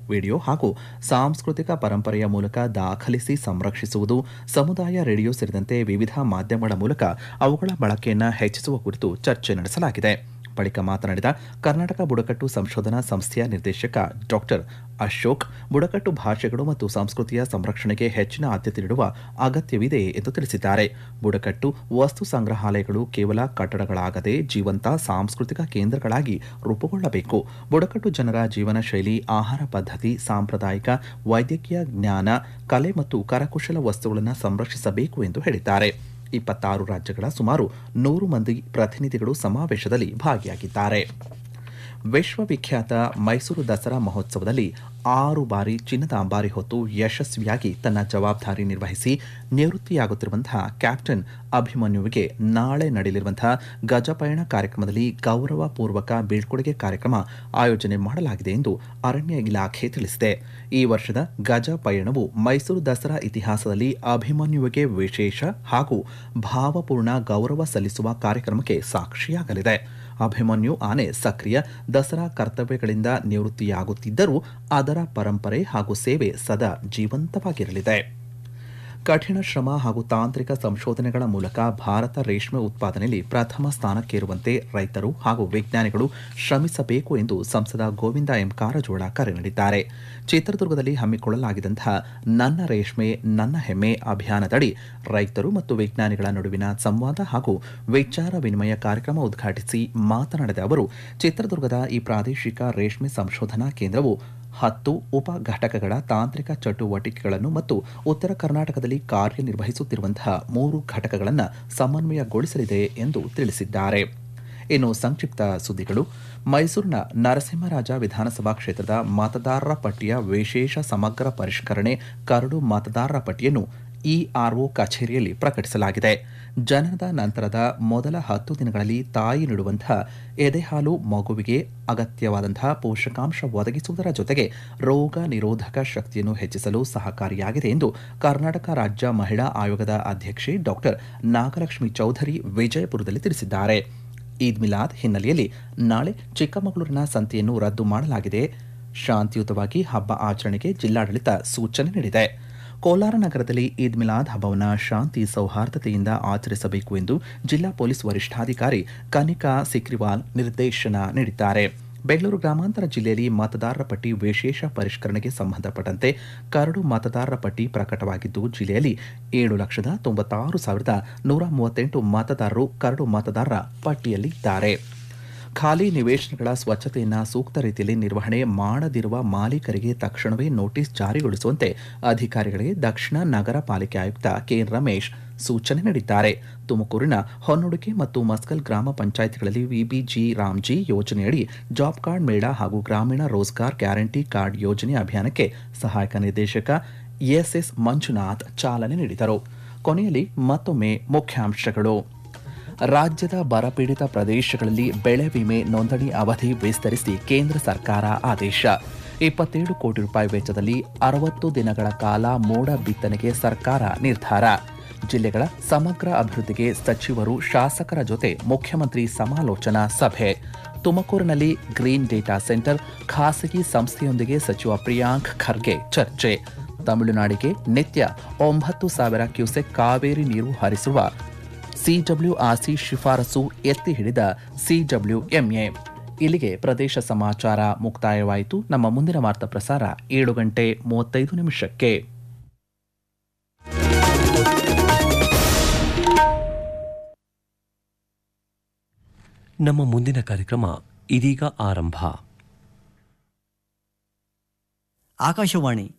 video ಹಾಗೂ ಸಾಂಸ್ಕೃತಿಕ ಪರಂಪರೆಯ ಮೂಲಕ ದಾಖಲಿಸಿ ಸಂರಕ್ಷಿಸುವುದು ಸಮುದಾಯ ರೇಡಿಯೋ ಸೇರಿದಂತೆ ವಿವಿಧ ಮಾಧ್ಯಮಗಳ ಮೂಲಕ ಅವುಗಳ ಬಳಕೆಯನ್ನು ಹೆಚ್ಚಿಸುವ ಕುರಿತು ಚರ್ಚೆ ನಡೆಸಲಾಗಿದೆ ಬಳಿಕ ಮಾತನಾಡಿದ ಕರ್ನಾಟಕ ಬುಡಕಟ್ಟು ಸಂಶೋಧನಾ ಸಂಸ್ಥೆಯ ನಿರ್ದೇಶಕ ಡಾಕ್ಟರ್ ಅಶೋಕ್ ಬುಡಕಟ್ಟು ಭಾಷೆಗಳು ಮತ್ತು ಸಂಸ್ಕೃತಿಯ ಸಂರಕ್ಷಣೆಗೆ ಹೆಚ್ಚಿನ ಆದ್ಯತೆ ನೀಡುವ ಅಗತ್ಯವಿದೆ ಎಂದು ತಿಳಿಸಿದ್ದಾರೆ ಬುಡಕಟ್ಟು ವಸ್ತು ಸಂಗ್ರಹಾಲಯಗಳು ಕೇವಲ ಕಟ್ಟಡಗಳಾಗದೆ ಜೀವಂತ ಸಾಂಸ್ಕೃತಿಕ ಕೇಂದ್ರಗಳಾಗಿ ರೂಪುಗೊಳ್ಳಬೇಕು ಬುಡಕಟ್ಟು ಜನರ ಜೀವನ ಶೈಲಿ ಆಹಾರ ಪದ್ಧತಿ ಸಾಂಪ್ರದಾಯಿಕ ವೈದ್ಯಕೀಯ ಜ್ಞಾನ ಕಲೆ ಮತ್ತು ಕರಕುಶಲ ವಸ್ತುಗಳನ್ನು ಸಂರಕ್ಷಿಸಬೇಕು ಎಂದು ಹೇಳಿದ್ದಾರೆ ಇಪ್ಪತ್ತಾರು ರಾಜ್ಯಗಳ ಸುಮಾರು ನೂರು ಮಂದಿ ಪ್ರತಿನಿಧಿಗಳು ಸಮಾವೇಶದಲ್ಲಿ ಭಾಗಿಯಾಗಿದ್ದಾರೆ ವಿಶ್ವವಿಖ್ಯಾತ ಮೈಸೂರು ದಸರಾ ಮಹೋತ್ಸವದಲ್ಲಿ ಆರು ಬಾರಿ ಚಿನ್ನದ ಅಂಬಾರಿ ಹೊತ್ತು ಯಶಸ್ವಿಯಾಗಿ ತನ್ನ ಜವಾಬ್ದಾರಿ ನಿರ್ವಹಿಸಿ ನಿವೃತ್ತಿಯಾಗುತ್ತಿರುವಂತಹ ಕ್ಯಾಪ್ಟನ್ ಅಭಿಮನ್ಯುವಿಗೆ ನಾಳೆ ನಡೆಯಲಿರುವಂತಹ ಗಜಪಯಣ ಕಾರ್ಯಕ್ರಮದಲ್ಲಿ ಗೌರವಪೂರ್ವಕ ಬೀಳ್ಕೊಡುಗೆ ಕಾರ್ಯಕ್ರಮ ಆಯೋಜನೆ ಮಾಡಲಾಗಿದೆ ಎಂದು ಅರಣ್ಯ ಇಲಾಖೆ ತಿಳಿಸಿದೆ ಈ ವರ್ಷದ ಗಜ ಪಯಣವು ಮೈಸೂರು ದಸರಾ ಇತಿಹಾಸದಲ್ಲಿ ಅಭಿಮನ್ಯುವಿಗೆ ವಿಶೇಷ ಹಾಗೂ ಭಾವಪೂರ್ಣ ಗೌರವ ಸಲ್ಲಿಸುವ ಕಾರ್ಯಕ್ರಮಕ್ಕೆ ಸಾಕ್ಷಿಯಾಗಲಿದೆ ಅಭಿಮನ್ಯು ಆನೆ ಸಕ್ರಿಯ ದಸರಾ ಕರ್ತವ್ಯಗಳಿಂದ ನಿವೃತ್ತಿಯಾಗುತ್ತಿದ್ದರೂ ಅದರ ಪರಂಪರೆ ಹಾಗೂ ಸೇವೆ ಸದಾ ಜೀವಂತವಾಗಿರಲಿದೆ ಕಠಿಣ ಶ್ರಮ ಹಾಗೂ ತಾಂತ್ರಿಕ ಸಂಶೋಧನೆಗಳ ಮೂಲಕ ಭಾರತ ರೇಷ್ಮೆ ಉತ್ಪಾದನೆಯಲ್ಲಿ ಪ್ರಥಮ ಸ್ಥಾನಕ್ಕೇರುವಂತೆ ರೈತರು ಹಾಗೂ ವಿಜ್ಞಾನಿಗಳು ಶ್ರಮಿಸಬೇಕು ಎಂದು ಸಂಸದ ಗೋವಿಂದ ಎಂ ಕಾರಜೋಳ ಕರೆ ನೀಡಿದ್ದಾರೆ ಚಿತ್ರದುರ್ಗದಲ್ಲಿ ಹಮ್ಮಿಕೊಳ್ಳಲಾಗಿದ್ದಂತಹ ನನ್ನ ರೇಷ್ಮೆ ನನ್ನ ಹೆಮ್ಮೆ ಅಭಿಯಾನದಡಿ ರೈತರು ಮತ್ತು ವಿಜ್ಞಾನಿಗಳ ನಡುವಿನ ಸಂವಾದ ಹಾಗೂ ವಿಚಾರ ವಿನಿಮಯ ಕಾರ್ಯಕ್ರಮ ಉದ್ಘಾಟಿಸಿ ಮಾತನಾಡಿದ ಅವರು ಚಿತ್ರದುರ್ಗದ ಈ ಪ್ರಾದೇಶಿಕ ರೇಷ್ಮೆ ಸಂಶೋಧನಾ ಕೇಂದ್ರವು ಹತ್ತು ಉಪ ಘಟಕಗಳ ತಾಂತ್ರಿಕ ಚಟುವಟಿಕೆಗಳನ್ನು ಮತ್ತು ಉತ್ತರ ಕರ್ನಾಟಕದಲ್ಲಿ ಕಾರ್ಯನಿರ್ವಹಿಸುತ್ತಿರುವಂತಹ ಮೂರು ಘಟಕಗಳನ್ನು ಸಮನ್ವಯಗೊಳಿಸಲಿದೆ ಎಂದು ತಿಳಿಸಿದ್ದಾರೆ ಇನ್ನು ಸಂಕ್ಷಿಪ್ತ ಸುದ್ದಿಗಳು ಮೈಸೂರಿನ ನರಸಿಂಹರಾಜ ವಿಧಾನಸಭಾ ಕ್ಷೇತ್ರದ ಮತದಾರರ ಪಟ್ಟಿಯ ವಿಶೇಷ ಸಮಗ್ರ ಪರಿಷ್ಕರಣೆ ಕರಡು ಮತದಾರರ ಪಟ್ಟಿಯನ್ನು ಇಆರ್ಒ ಕಚೇರಿಯಲ್ಲಿ ಪ್ರಕಟಿಸಲಾಗಿದೆ ಜನನದ ನಂತರದ ಮೊದಲ ಹತ್ತು ದಿನಗಳಲ್ಲಿ ತಾಯಿ ನೀಡುವಂತಹ ಎದೆಹಾಲು ಮಗುವಿಗೆ ಅಗತ್ಯವಾದಂತಹ ಪೋಷಕಾಂಶ ಒದಗಿಸುವುದರ ಜೊತೆಗೆ ರೋಗ ನಿರೋಧಕ ಶಕ್ತಿಯನ್ನು ಹೆಚ್ಚಿಸಲು ಸಹಕಾರಿಯಾಗಿದೆ ಎಂದು ಕರ್ನಾಟಕ ರಾಜ್ಯ ಮಹಿಳಾ ಆಯೋಗದ ಅಧ್ಯಕ್ಷೆ ಡಾಕ್ಟರ್ ನಾಗಲಕ್ಷ್ಮಿ ಚೌಧರಿ ವಿಜಯಪುರದಲ್ಲಿ ತಿಳಿಸಿದ್ದಾರೆ ಈದ್ ಮಿಲಾದ್ ಹಿನ್ನೆಲೆಯಲ್ಲಿ ನಾಳೆ ಚಿಕ್ಕಮಗಳೂರಿನ ಸಂತೆಯನ್ನು ರದ್ದು ಮಾಡಲಾಗಿದೆ ಶಾಂತಿಯುತವಾಗಿ ಹಬ್ಬ ಆಚರಣೆಗೆ ಜಿಲ್ಲಾಡಳಿತ ಸೂಚನೆ ನೀಡಿದೆ ಕೋಲಾರ ನಗರದಲ್ಲಿ ಈದ್ ಮಿಲಾದ್ ಹಬ್ಬವನ್ನು ಶಾಂತಿ ಸೌಹಾರ್ದತೆಯಿಂದ ಆಚರಿಸಬೇಕು ಎಂದು ಜಿಲ್ಲಾ ಪೊಲೀಸ್ ವರಿಷ್ಠಾಧಿಕಾರಿ ಕನಿಕಾ ಸಿಕ್ರಿವಾಲ್ ನಿರ್ದೇಶನ ನೀಡಿದ್ದಾರೆ ಬೆಂಗಳೂರು ಗ್ರಾಮಾಂತರ ಜಿಲ್ಲೆಯಲ್ಲಿ ಮತದಾರರ ಪಟ್ಟಿ ವಿಶೇಷ ಪರಿಷ್ಕರಣೆಗೆ ಸಂಬಂಧಪಟ್ಟಂತೆ ಕರಡು ಮತದಾರರ ಪಟ್ಟಿ ಪ್ರಕಟವಾಗಿದ್ದು ಜಿಲ್ಲೆಯಲ್ಲಿ ಏಳು ಲಕ್ಷದ ತೊಂಬತ್ತಾರು ಸಾವಿರದ ನೂರ ಮೂವತ್ತೆಂಟು ಮತದಾರರು ಕರಡು ಮತದಾರರ ಪಟ್ಟಿಯಲ್ಲಿದ್ದಾರೆ ಖಾಲಿ ನಿವೇಶನಗಳ ಸ್ವಚ್ಛತೆಯನ್ನು ಸೂಕ್ತ ರೀತಿಯಲ್ಲಿ ನಿರ್ವಹಣೆ ಮಾಡದಿರುವ ಮಾಲೀಕರಿಗೆ ತಕ್ಷಣವೇ ನೋಟಿಸ್ ಜಾರಿಗೊಳಿಸುವಂತೆ ಅಧಿಕಾರಿಗಳಿಗೆ ದಕ್ಷಿಣ ನಗರ ಪಾಲಿಕೆ ಆಯುಕ್ತ ಕೆ ರಮೇಶ್ ಸೂಚನೆ ನೀಡಿದ್ದಾರೆ ತುಮಕೂರಿನ ಹೊನ್ನೊಡುಗೆ ಮತ್ತು ಮಸ್ಕಲ್ ಗ್ರಾಮ ಪಂಚಾಯಿತಿಗಳಲ್ಲಿ ವಿಬಿಜಿ ರಾಮ್ಜಿ ಯೋಜನೆಯಡಿ ಜಾಬ್ ಕಾರ್ಡ್ ಮೇಳ ಹಾಗೂ ಗ್ರಾಮೀಣ ರೋಜ್ಗಾರ್ ಗ್ಯಾರಂಟಿ ಕಾರ್ಡ್ ಯೋಜನೆ ಅಭಿಯಾನಕ್ಕೆ ಸಹಾಯಕ ನಿರ್ದೇಶಕ ಎಸ್ಎಸ್ ಮಂಜುನಾಥ್ ಚಾಲನೆ ನೀಡಿದರು ಕೊನೆಯಲ್ಲಿ ಮತ್ತೊಮ್ಮೆ ಮುಖ್ಯಾಂಶಗಳು ರಾಜ್ಯದ ಬರಪೀಡಿತ ಪ್ರದೇಶಗಳಲ್ಲಿ ಬೆಳೆ ವಿಮೆ ನೋಂದಣಿ ಅವಧಿ ವಿಸ್ತರಿಸಿ ಕೇಂದ್ರ ಸರ್ಕಾರ ಆದೇಶ ಇಪ್ಪತ್ತೇಳು ಕೋಟಿ ರೂಪಾಯಿ ವೆಚ್ಚದಲ್ಲಿ ಅರವತ್ತು ದಿನಗಳ ಕಾಲ ಮೋಡ ಬಿತ್ತನೆಗೆ ಸರ್ಕಾರ ನಿರ್ಧಾರ ಜಿಲ್ಲೆಗಳ ಸಮಗ್ರ ಅಭಿವೃದ್ಧಿಗೆ ಸಚಿವರು ಶಾಸಕರ ಜೊತೆ ಮುಖ್ಯಮಂತ್ರಿ ಸಮಾಲೋಚನಾ ಸಭೆ ತುಮಕೂರಿನಲ್ಲಿ ಗ್ರೀನ್ ಡೇಟಾ ಸೆಂಟರ್ ಖಾಸಗಿ ಸಂಸ್ಥೆಯೊಂದಿಗೆ ಸಚಿವ ಪ್ರಿಯಾಂಕ್ ಖರ್ಗೆ ಚರ್ಚೆ ತಮಿಳುನಾಡಿಗೆ ನಿತ್ಯ ಒಂಬತ್ತು ಸಾವಿರ ಕ್ಯೂಸೆಕ್ ಕಾವೇರಿ ನೀರು ಹರಿಸುವ ಸಿಡಬ್ಲ್ಯೂಆರ್ಸಿ ಶಿಫಾರಸು ಎತ್ತಿ ಹಿಡಿದ ಸಿಡಬ್ಲ್ಯೂಎಂಎ ಇಲ್ಲಿಗೆ ಪ್ರದೇಶ ಸಮಾಚಾರ ಮುಕ್ತಾಯವಾಯಿತು ನಮ್ಮ ಮುಂದಿನ ವಾರ್ತಾ ಪ್ರಸಾರ ಏಳು ಗಂಟೆ ಮೂವತ್ತೈದು ನಿಮಿಷಕ್ಕೆ ನಮ್ಮ ಮುಂದಿನ ಕಾರ್ಯಕ್ರಮ ಇದೀಗ ಆರಂಭ ಆಕಾಶವಾಣಿ